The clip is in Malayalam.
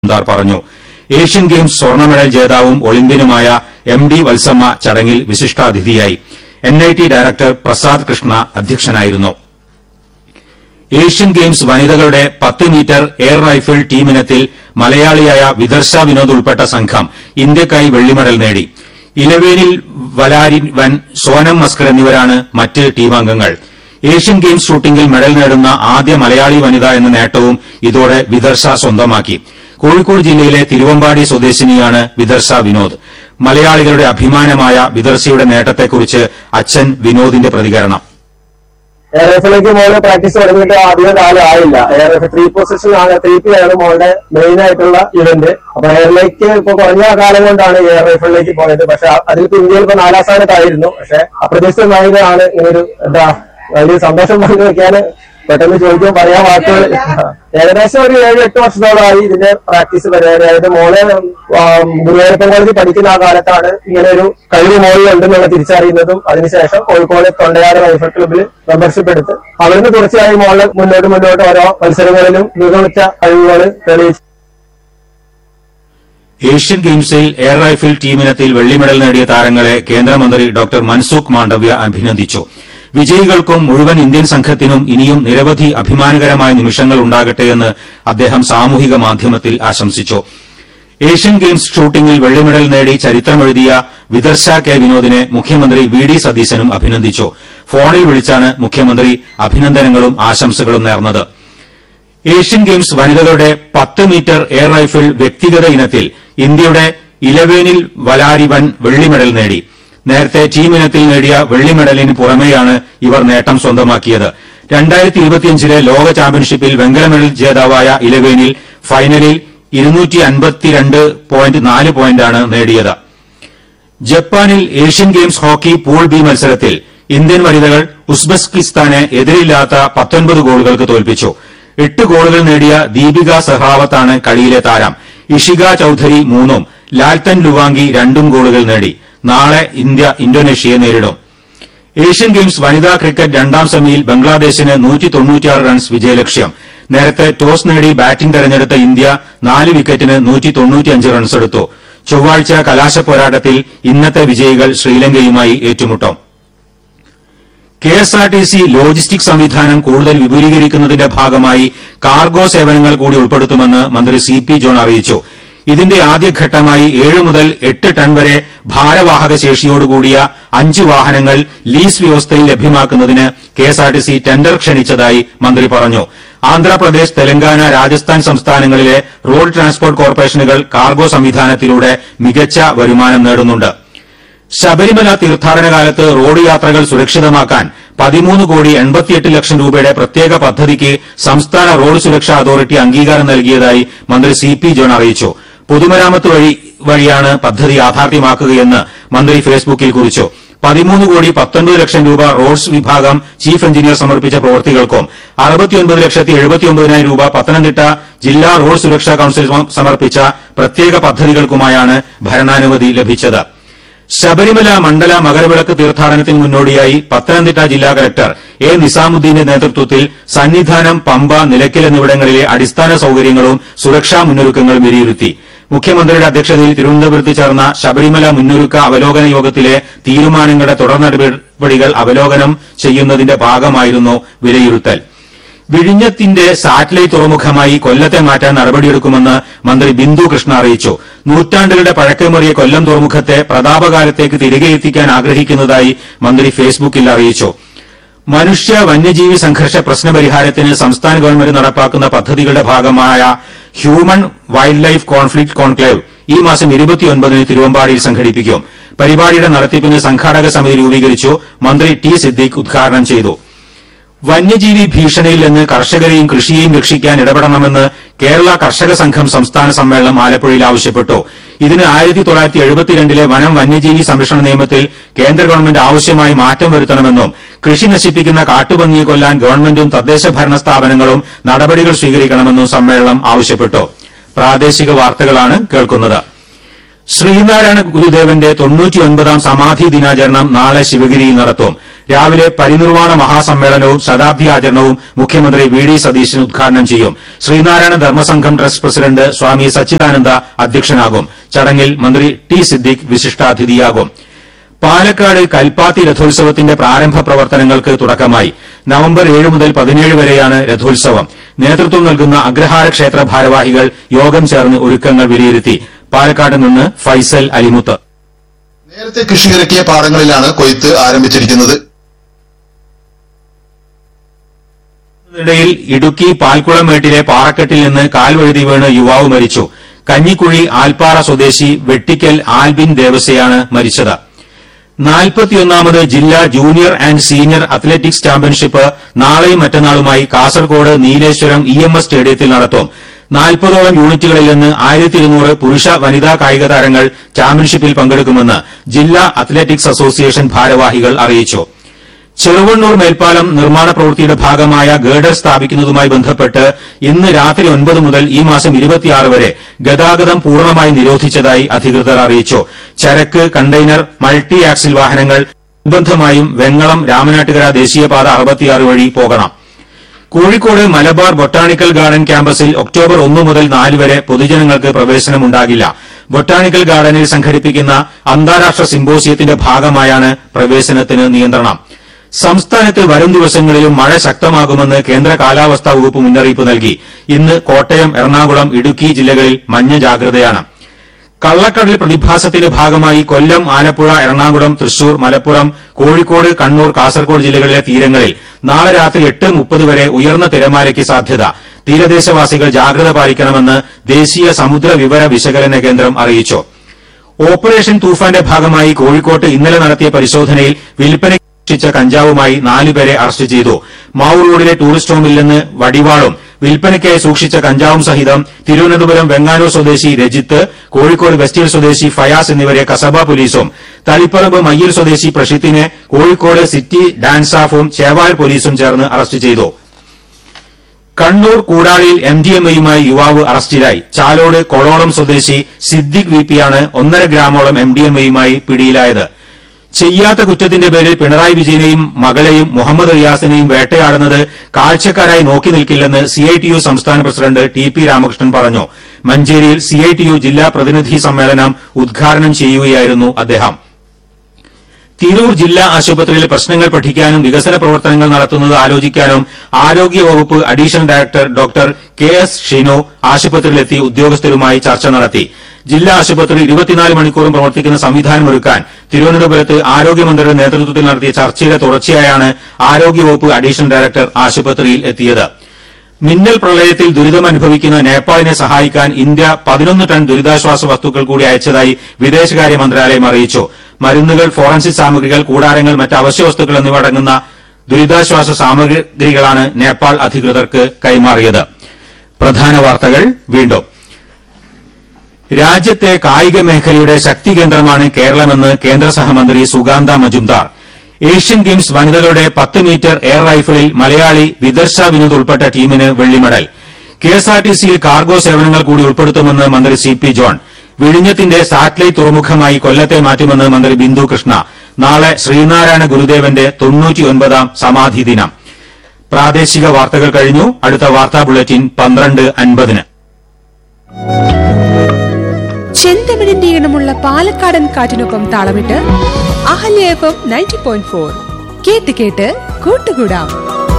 മജുംദാർ പറഞ്ഞു ഏഷ്യൻ ഗെയിംസ് സ്വർണ്ണ മെഡൽ ജേതാവും ഒളിമ്പ്യനുമായ എം ഡി വത്സമ്മ ചടങ്ങിൽ വിശിഷ്ടാതിഥിയായി N I T director Prasad Krishna അധ്യക്ഷനായിരുന്നു ഏഷ്യൻ ഗെയിംസ് വനിതകളുടെ പത്ത് മീറ്റർ എയർ റൈഫിൾ ടീമിനത്തിൽ മലയാളിയായ വിദർശ വിനോദ് ഉൾപ്പെട്ട സംഘം ഇന്ത്യക്കായി വെള്ളിമെഡൽ നേടി ഇലവേനിൽ വലാരിൻ വൻ സോനം മസ്കർ എന്നിവരാണ് മറ്റ് ടീമംഗങ്ങൾ ഏഷ്യൻ ഗെയിംസ് ഷൂട്ടിംഗിൽ മെഡൽ നേടുന്ന ആദ്യ മലയാളി വനിത എന്ന നേട്ടവും ഇതോടെ വിദർശ സ്വന്തമാക്കി കോഴിക്കോട് ജില്ലയിലെ തിരുവമ്പാടി സ്വദേശിനിയാണ് വിദർശ വിനോദ് മലയാളികളുടെ അഭിമാനമായ വിദർശയുടെ നേട്ടത്തെക്കുറിച്ച് അച്ഛൻ വിനോദിന്റെ പ്രതികരണം എയർ എഫിലേക്ക് മോള് പ്രാക്ടീസ് തുടങ്ങിയിട്ട് അധികം കാലം ആയില്ല എയർ എഫ് ത്രീ പൊസിഷൻ ആണ് ത്രീ പി ആണ് മോളുടെ മെയിൻ ആയിട്ടുള്ള ഇവന്റ് അപ്പൊ എയറിലേക്ക് ഇപ്പൊ കുറഞ്ഞ കാലം കൊണ്ടാണ് എയർ റൈഫിളിലേക്ക് പോയത് പക്ഷെ അതിൽ ഇപ്പൊ ഇന്ത്യയിൽ ഇപ്പൊ നാലാം സ്ഥാനത്തായിരുന്നു പക്ഷെ അപ്രതീക്ഷിതമായതാണ് ഇങ്ങനൊരു എന്താ വലിയ സന്തോഷം പങ്കുവെക്കാൻ പെട്ടെന്ന് ചോദിക്കാൻ പറയാൻ വാക്കുകൾ ഏകദേശം ഒരു ഏഴ് എട്ട് വർഷത്തോളമായി ഇതിന്റെ പ്രാക്ടീസ് പരിപാടി അതായത് മോള് ആം, ഗുരുവായൂരപ്പൻ കോളേജിൽ പഠിക്കുന്ന ആ കാലത്താണ് ഇങ്ങനെ ഒരു കഴിവ് മോളിൽ ഉണ്ടെന്നുള്ള തിരിച്ചറിയുന്നതും അതിനുശേഷം കോഴിക്കോട് തൊണ്ടയാട് റൈഫിൾ ക്ലബ്ബിൽ മെമ്പർഷിപ്പ് എടുത്ത് അവിടുന്ന് തുടർച്ചയായി മോള് മുന്നോട്ട് മുന്നോട്ട് ഓരോ മത്സരങ്ങളിലും മികവുറ്റ കഴിവുകൾ തെളിയിച്ചു ഏഷ്യൻ ഗെയിംസിൽ എയർ റൈഫിൾ ടീമിനത്തിൽ വെള്ളി മെഡൽ നേടിയ താരങ്ങളെ കേന്ദ്രമന്ത്രി ഡോക്ടർ മൻസുഖ് മാണ്ഡവ്യ അഭിനന്ദിച്ചു വിജയികൾക്കും മുഴുവൻ ഇന്ത്യൻ സംഘത്തിനും ഇനിയും നിരവധി അഭിമാനകരമായ നിമിഷങ്ങൾ ഉണ്ടാകട്ടെയെന്ന് അദ്ദേഹം സാമൂഹിക മാധ്യമത്തിൽ ആശംസിച്ചു ഏഷ്യൻ ഗെയിംസ് ഷൂട്ടിംഗിൽ വെള്ളി മെഡൽ നേടി ചരിത്രമെഴുതിയ വിദർശ കെ വിനോദിനെ മുഖ്യമന്ത്രി വി ഡി സതീശനും അഭിനന്ദിച്ചു ഫോണിൽ വിളിച്ചാണ് മുഖ്യമന്ത്രി അഭിനന്ദനങ്ങളും ആശംസകളും നേർന്നത് ഏഷ്യൻ ഗെയിംസ് വനിതകളുടെ പത്ത് മീറ്റർ എയർ റൈഫിൾ വ്യക്തിഗത ഇനത്തിൽ ഇന്ത്യയുടെ ഇലവേനിൽ വലാരിവൻ വെള്ളി മെഡൽ നേടി നേരത്തെ ടീം ഇനത്തിൽ നേടിയ വെള്ളി മെഡലിന് പുറമെയാണ് ഇവർ നേട്ടം സ്വന്തമാക്കിയത് രണ്ടായിരത്തി ഇരുപത്തിയഞ്ചിലെ ലോക ചാമ്പ്യൻഷിപ്പിൽ വെങ്കല മെഡൽ ജേതാവായ ഇലവേനിൽ ഫൈനലിൽ ഇരുന്നൂറ്റി അൻപത്തിരണ്ട് പോയിന്റ് നാല് പോയിന്റാണ് നേടിയത് ജപ്പാനിൽ Asian games hockey pool B മത്സരത്തിൽ ഇന്ത്യൻ വനിതകൾ ഉസ്ബെക്കിസ്ഥാനെ എതിരില്ലാത്ത പത്തൊൻപത് ഗോളുകൾക്ക് തോൽപ്പിച്ചു എട്ട് ഗോളുകൾ നേടിയ ദീപിക സെഹ്റാവത്താണ് കളിയിലെ താരം ഇഷിക ചൌധരി മൂന്നും ലാൽത്തൻ ലുവാങ്കി രണ്ടും ഗോളുകൾ നേടി നാളെ ഇന്ത്യ ഇന്തോനേഷ്യയെ നേരിടും ഏഷ്യൻ ഗെയിംസ് വനിതാ ക്രിക്കറ്റ് രണ്ടാം സെമിയിൽ ബംഗ്ലാദേശിന് നൂറ്റി തൊണ്ണൂറ്റിയാറ് റൺസ് വിജയലക്ഷ്യം നേരത്തെ ടോസ് നേടി ബാറ്റിംഗ് തെരഞ്ഞെടുത്ത ഇന്ത്യ നാല് വിക്കറ്റിന് നൂറ്റി തൊണ്ണൂറ്റിയഞ്ച് റൺസ് എടുത്തു ചൊവ്വാഴ്ച കലാശ പോരാട്ടത്തിൽ ഇന്നത്തെ വിജയികൾ ശ്രീലങ്കയുമായി ഏറ്റുമുട്ടും K S R T C logistic സംവിധാനം കൂടുതൽ വിപുലീകരിക്കുന്നതിന്റെ ഭാഗമായി കാർഗോ സേവനങ്ങൾ കൂടി ഉൾപ്പെടുത്തുമെന്ന് മന്ത്രി സി പി ജോൺ അറിയിച്ചു ഇതിന്റെ ആദ്യഘട്ടമായി ഏഴ് മുതൽ എട്ട് ടൺ വരെ ഭാരവാഹക ശേഷിയോടുകൂടിയ അഞ്ച് വാഹനങ്ങൾ ലീസ് വ്യവസ്ഥയിൽ ലഭ്യമാക്കുന്നതിന് K S R T C tender ക്ഷണിച്ചതായി മന്ത്രി പറഞ്ഞു ആന്ധ്രാപ്രദേശ് തെലങ്കാന രാജസ്ഥാൻ സംസ്ഥാനങ്ങളിലെ റോഡ് ട്രാൻസ്പോർട്ട് കോർപ്പറേഷനുകൾ കാർഗോ സംവിധാനത്തിലൂടെ മികച്ച വരുമാനം നേടുന്നുണ്ട് ശബരിമല തീർത്ഥാടന കാലത്ത് റോഡ് യാത്രകൾ സുരക്ഷിതമാക്കാൻ പതിമൂന്ന് കോടി എൺപത്തിയെട്ട് ലക്ഷം രൂപയുടെ പ്രത്യേക പദ്ധതിക്ക് സംസ്ഥാന റോഡ് സുരക്ഷാ അതോറിറ്റി അംഗീകാരം നൽകിയതായി മന്ത്രി സി പി ജോൺ അറിയിച്ചു പൊതുമരാമത്ത് വഴി വഴിയാണ് പദ്ധതി യാഥാർത്ഥ്യമാക്കുകയെന്ന് മന്ത്രി ഫേസ്ബുക്കിൽ കുറിച്ചു പതിമൂന്ന് കോടി പത്തൊൻപത് ലക്ഷം രൂപ റോഡ്സ് വിഭാഗം ചീഫ് എഞ്ചിനീയർ സമർപ്പിച്ച പ്രവൃത്തികൾക്കും അറുപത്തിയൊൻപത് ലക്ഷത്തി എഴുപത്തിയൊമ്പതിനായിരം രൂപ പത്തനംതിട്ട ജില്ലാ റോഡ് സുരക്ഷാ കൌൺസിൽ സമർപ്പിച്ച പ്രത്യേക പദ്ധതികൾക്കുമായാണ് ഭരണാനുമതി ലഭിച്ചത് ശബരിമല മണ്ഡല മകരവിളക്ക് തീർത്ഥാടനത്തിന് മുന്നോടിയായി പത്തനംതിട്ട ജില്ലാ കലക്ടർ എ നിസാമുദ്ദീന്റെ നേതൃത്വത്തിൽ സന്നിധാനം പമ്പ നിലയ്ക്കൽ എന്നിവിടങ്ങളിലെ അടിസ്ഥാന സൌകര്യങ്ങളും സുരക്ഷാ മുന്നൊരുക്കങ്ങളും വിലയിരുത്തി മുഖ്യമന്ത്രിയുടെ അധ്യക്ഷതയിൽ തിരുവനന്തപുരത്ത് ചേർന്ന ശബരിമല മുന്നൊരുക്ക അവലോകന യോഗത്തിലെ തീരുമാനങ്ങളുടെ തുടർ നടപടികൾ അവലോകനം ചെയ്യുന്നതിന്റെ ഭാഗമായിരുന്നു വിലയിരുത്തൽ വിഴിഞ്ഞത്തിന്റെ സാറ്റലൈറ്റ് തുറമുഖമായി കൊല്ലത്തെ മാറ്റാൻ നടപടിയെടുക്കുമെന്ന് മന്ത്രി ബിന്ദു കൃഷ്ണ അറിയിച്ചു നൂറ്റാണ്ടുകളുടെ പഴക്കമേറിയ കൊല്ലം തുറമുഖത്തെ പ്രതാപകാലത്തേക്ക് തിരികെ എത്തിക്കാൻ ആഗ്രഹിക്കുന്നതായി മന്ത്രി ഫേസ്ബുക്കിൽ അറിയിച്ചു മനുഷ്യ വന്യജീവി സംഘർഷ പ്രശ്നപരിഹാരത്തിന് സംസ്ഥാന ഗവൺമെന്റ് നടപ്പാക്കുന്ന പദ്ധതികളുടെ ഭാഗമായ human wildlife conflict conclave ഈ മാസം ഇരുപത്തിയൊൻപതിന് തിരുവമ്പാടിയിൽ സംഘടിപ്പിക്കും പരിപാടിയുടെ നടത്തിപ്പിന് സംഘാടക സമിതി രൂപീകരിച്ചു മന്ത്രി ടി സിദ്ദീഖ് ഉദ്ഘാടനം ചെയ്തു വന്യജീവി ഭീഷണിയിൽ നിന്ന് കർഷകരെയും കൃഷിയെയും രക്ഷിക്കാൻ ഇടപെടണമെന്ന് കേരള കർഷക സംഘം സംസ്ഥാന സമ്മേളനം ആലപ്പുഴയിൽ ആവശ്യപ്പെട്ടു ഇതിന് ആയിരത്തി തൊള്ളായിരത്തി എഴുപത്തിരണ്ടിലെ വനം വന്യജീവി സംരക്ഷണ നിയമത്തിൽ കേന്ദ്ര ഗവൺമെന്റ് ആവശ്യമായി മാറ്റം വരുത്തണമെന്നും കൃഷി നശിപ്പിക്കുന്ന കാട്ടുപന്നിയെ കൊല്ലാൻ ഗവൺമെന്റും തദ്ദേശ ഭരണ സ്ഥാപനങ്ങളും നടപടികൾ സ്വീകരിക്കണമെന്നും സമ്മേളനം ആവശ്യപ്പെട്ടു പ്രാദേശിക വാർത്തകളാണ് കേൾക്കുന്നത് ശ്രീനാരായണ ഗുരുദേവന്റെ തൊണ്ണൂറ്റിയൊൻപതാം സമാധി ദിനാചരണം നാളെ ശിവഗിരിയിൽ നടത്തും രാവിലെ പരിനിർവാണ മഹാസമ്മേളനവും ശതാബ്ദി ആചരണവും മുഖ്യമന്ത്രി വി ഡി സതീശൻ ഉദ്ഘാടനം ചെയ്യും ശ്രീനാരായണ ധർമ്മസംഘം ട്രസ്റ്റ് പ്രസിഡന്റ് സ്വാമി സച്ചിദാനന്ദ അധ്യക്ഷനാകും ചടങ്ങിൽ മന്ത്രി ടി സിദ്ദിഖ് വിശിഷ്ടാതിഥിയാകും പാലക്കാട് കൽപ്പാത്തി രഥോത്സവത്തിന്റെ പ്രാരംഭ പ്രവർത്തനങ്ങൾക്ക് തുടക്കമായി നവംബർ ഏഴ് മുതൽ പതിനേഴ് വരെയാണ് രഥോത്സവം നേതൃത്വം നൽകുന്ന അഗ്രഹാര ക്ഷേത്ര ഭാരവാഹികൾ യോഗം ചേർന്ന് ഒരുക്കങ്ങൾ വിലയിരുത്തി പാലക്കാട് നിന്ന് ഫൈസൽ അലിമുത്ത് നേരത്തെ കൃഷിയിറക്കിയ പാടങ്ങളിലാണ് കൊയ്ത്ത് ആരംഭിച്ചിരിക്കുന്നത് ഇതിനിടയിൽ ഇടുക്കി പാൽക്കുളമേട്ടിലെ പാറക്കെട്ടിൽ നിന്ന് കാൽവഴുതി വീണ് യുവാവ് മരിച്ചു കഞ്ഞിക്കുഴി ആൽപ്പാറ സ്വദേശി വെട്ടിക്കൽ ആൽബിൻ ദേവസയാണ് മരിച്ചത് നാൽപ്പത്തിയൊന്നാമത് ജില്ലാ junior and senior athletics championship നാളെയും മറ്റന്നാളുമായി Kasaragod Nileshwaram E M S സ്റ്റേഡിയത്തിൽ നടത്തും നാൽപ്പതോളം യൂണിറ്റുകളിൽ നിന്ന് ആയിരത്തി ഇരുന്നൂറ് പുരുഷ വനിതാ കായിക താരങ്ങൾ ചാമ്പ്യൻഷിപ്പിൽ പങ്കെടുക്കുമെന്ന് ജില്ലാ അത്ലറ്റിക്സ് അസോസിയേഷൻ ഭാരവാഹികൾ അറിയിച്ചു ചെറുവണ്ണൂർ മേൽപ്പാലം നിർമ്മാണ പ്രവൃത്തിയുടെ ഭാഗമായ ഗേഡർ സ്ഥാപിക്കുന്നതുമായി ബന്ധപ്പെട്ട് ഇന്ന് രാത്രി ഒൻപത് മുതൽ ഈ മാസം ഇരുപത്തിയാറ് വരെ ഗതാഗതം പൂർണ്ണമായി നിരോധിച്ചതായി അധികൃതർ അറിയിച്ചു ചരക്ക് കണ്ടെയ്നർ മൾട്ടി ആക്സിൽ വാഹനങ്ങൾ നിർബന്ധമായും വെങ്ങളം രാമനാട്ടുകര ദേശീയപാത അറുപത്തിയാറ് വഴി പോകണം കോഴിക്കോട് മലബാർ ബൊട്ടാണിക്കൽ ഗാർഡൻ ക്യാമ്പസിൽ ഒക്ടോബർ ഒന്ന് മുതൽ നാല് വരെ പൊതുജനങ്ങൾക്ക് പ്രവേശനമുണ്ടാകില്ല ബൊട്ടാണിക്കൽ ഗാർഡനിൽ സംഘടിപ്പിക്കുന്ന അന്താരാഷ്ട്ര സിമ്പോസിയത്തിന്റെ ഭാഗമായാണ് പ്രവേശനത്തിന് നിയന്ത്രണം സംസ്ഥാനത്ത് വരും ദിവസങ്ങളിലും മഴ ശക്തമാകുമെന്ന് കേന്ദ്ര കാലാവസ്ഥാ വകുപ്പ് മുന്നറിയിപ്പ് നൽകി ഇന്ന് കോട്ടയം എറണാകുളം ഇടുക്കി ജില്ലകളിൽ മഞ്ഞ ജാഗ്രതയാണ് കള്ളക്കടൽ പ്രതിഭാസത്തിന്റെ ഭാഗമായി കൊല്ലം ആലപ്പുഴ എറണാകുളം തൃശൂർ മലപ്പുറം കോഴിക്കോട് കണ്ണൂർ കാസർകോട് ജില്ലകളിലെ തീരങ്ങളിൽ നാളെ രാത്രി എട്ട് മുപ്പത് വരെ ഉയർന്ന തിരമാലയ്ക്ക് സാധ്യത തീരദേശവാസികൾ ജാഗ്രത പാലിക്കണമെന്ന് ദേശീയ സമുദ്ര വിവര വിശകലന കേന്ദ്രം അറിയിച്ചു ഓപ്പറേഷൻ തൂഫാന്റെ ഭാഗമായി കോഴിക്കോട്ട് ഇന്നലെ നടത്തിയ പരിശോധനയിൽ വിൽപ്പന സൂക്ഷിച്ച കഞ്ചാവുമായി നാലുപേരെ അറസ്റ്റ് ചെയ്തു മാവൂർ റോഡിലെ ടൂറിസ്റ്റ് ഹോമിൽ നിന്ന് വടിവാളും വിൽപ്പനയ്ക്കായി സൂക്ഷിച്ച കഞ്ചാവും സഹിതം തിരുവനന്തപുരം വെങ്ങാനൂർ സ്വദേശി രജിത്ത് കോഴിക്കോട് വെസ്റ്റിൽ സ്വദേശി ഫയാസ് എന്നിവരെ കസബ പോലീസും തളിപ്പറമ്പ് മയ്യിൽ സ്വദേശി പ്രഷിത്തിനെ കോഴിക്കോട് സിറ്റി ഡാൻസ് സ്റ്റാഫും ചേവാൽ പോലീസും ചേർന്ന് അറസ്റ്റ് ചെയ്തു കണ്ണൂർ കൂടാളിയിൽ എം ഡി എം എയുമായി യുവാവ് അറസ്റ്റിലായി ചാലോട് കൊളോളം സ്വദേശി സിദ്ദിഖ് വി പിയാണ് ഒന്നര ഗ്രാമോളം എം ഡി എം എയുമായി പിടിയിലായത് ചെയ്യാത്ത കുറ്റത്തിന്റെ പേരിൽ പിണറായി വിജയനെയും മകളെയും മുഹമ്മദ് റിയാസിനെയും വേട്ടയാടുന്നത് കാഴ്ചക്കാരായി നോക്കി നിൽക്കില്ലെന്ന് സിഐടിയു സംസ്ഥാന പ്രസിഡന്റ് ടി പി രാമകൃഷ്ണൻ പറഞ്ഞു മഞ്ചേരിയിൽ സിഐടിയു ജില്ലാ പ്രതിനിധി സമ്മേളനം ഉദ്ഘാടനം ചെയ്യുകയായിരുന്നു അദ്ദേഹം തിരൂർ ജില്ലാ ആശുപത്രിയിൽ പ്രശ്നങ്ങൾ പഠിക്കാനും വികസന പ്രവർത്തനങ്ങൾ നടത്തുന്നത് ആലോചിക്കാനും ആരോഗ്യവകുപ്പ് additional director doctor K S Shino ആശുപത്രിയിലെത്തി ഉദ്യോഗസ്ഥരുമായി ചർച്ച നടത്തി ജില്ലാ ആശുപത്രി ഇരുപത്തിനാല് മണിക്കൂറും പ്രവർത്തിക്കുന്ന സംവിധാനമൊരുക്കാൻ തിരുവനന്തപുരത്ത് ആരോഗ്യമന്ത്രിയുടെ നേതൃത്വത്തിൽ നടത്തിയ ചർച്ചയുടെ തുടർച്ചയായാണ് ആരോഗ്യവകുപ്പ് അഡീഷണൽ ഡയറക്ടർ ആശുപത്രിയിൽ എത്തിയത് മിന്നൽ പ്രളയത്തിൽ ദുരിതമനുഭവിക്കുന്ന നേപ്പാളിനെ സഹായിക്കാൻ ഇന്ത്യ പതിനൊന്ന് ടൺ ദുരിതാശ്വാസ വസ്തുക്കൾ കൂടി അയച്ചതായി വിദേശകാര്യ മന്ത്രാലയം അറിയിച്ചു മരുന്നുകൾ ഫോറൻസിക് സാമഗ്രികൾ കൂടാരങ്ങൾ മറ്റ് അവശ്യ വസ്തുക്കൾ എന്നിവ അടങ്ങുന്ന ദുരിതാശ്വാസ സാമഗ്രികളാണ് നേപ്പാൾ അധികൃതർക്ക് കൈമാറിയത് പ്രധാന വാർത്തകൾ വീണ്ടും രാജ്യത്തെ കായിക മേഖലയുടെ ശക്തി കേന്ദ്രമാണ് കേരളമെന്ന് കേന്ദ്ര സഹമന്ത്രി സുഗാന്ത മജുംദാർ ഏഷ്യൻ ഗെയിംസ് വനിതകളുടെ പത്ത് മീറ്റർ എയർ റൈഫിളിൽ മലയാളി വിദർശ വിനോദ് ഉൾപ്പെട്ട ടീമിന് വെള്ളി മെഡൽ കെഎസ്ആർടിസിയിൽ കാർഗോ സേവനങ്ങൾ കൂടി ഉൾപ്പെടുത്തുമെന്ന് മന്ത്രി സി പി ജോൺ വിഴിഞ്ഞത്തിന്റെ സാറ്റലൈറ്റ് തുറമുഖമായി കൊല്ലത്തെ മാറ്റുമെന്ന് മന്ത്രി ബിന്ദു കൃഷ്ണ നാളെ ശ്രീനാരായണ ഗുരുദേവന്റെ തൊണ്ണൂറ്റിയൊൻപതാം സമാധി ദിനം പ്രാദേശിക വാർത്തകൾ കഴിഞ്ഞു അടുത്ത വാർത്താ ബുള്ളറ്റിൻ പന്ത്രണ്ട് അൻപതിന് ചെന്തമിഴിന്റെ ഈണമുള്ള പാലക്കാടൻ കാറ്റിനൊപ്പം താളമിട്ട് Ahalya F M ninety point four കേട്ട് കേട്ട് കൂട്ടുകൂടാം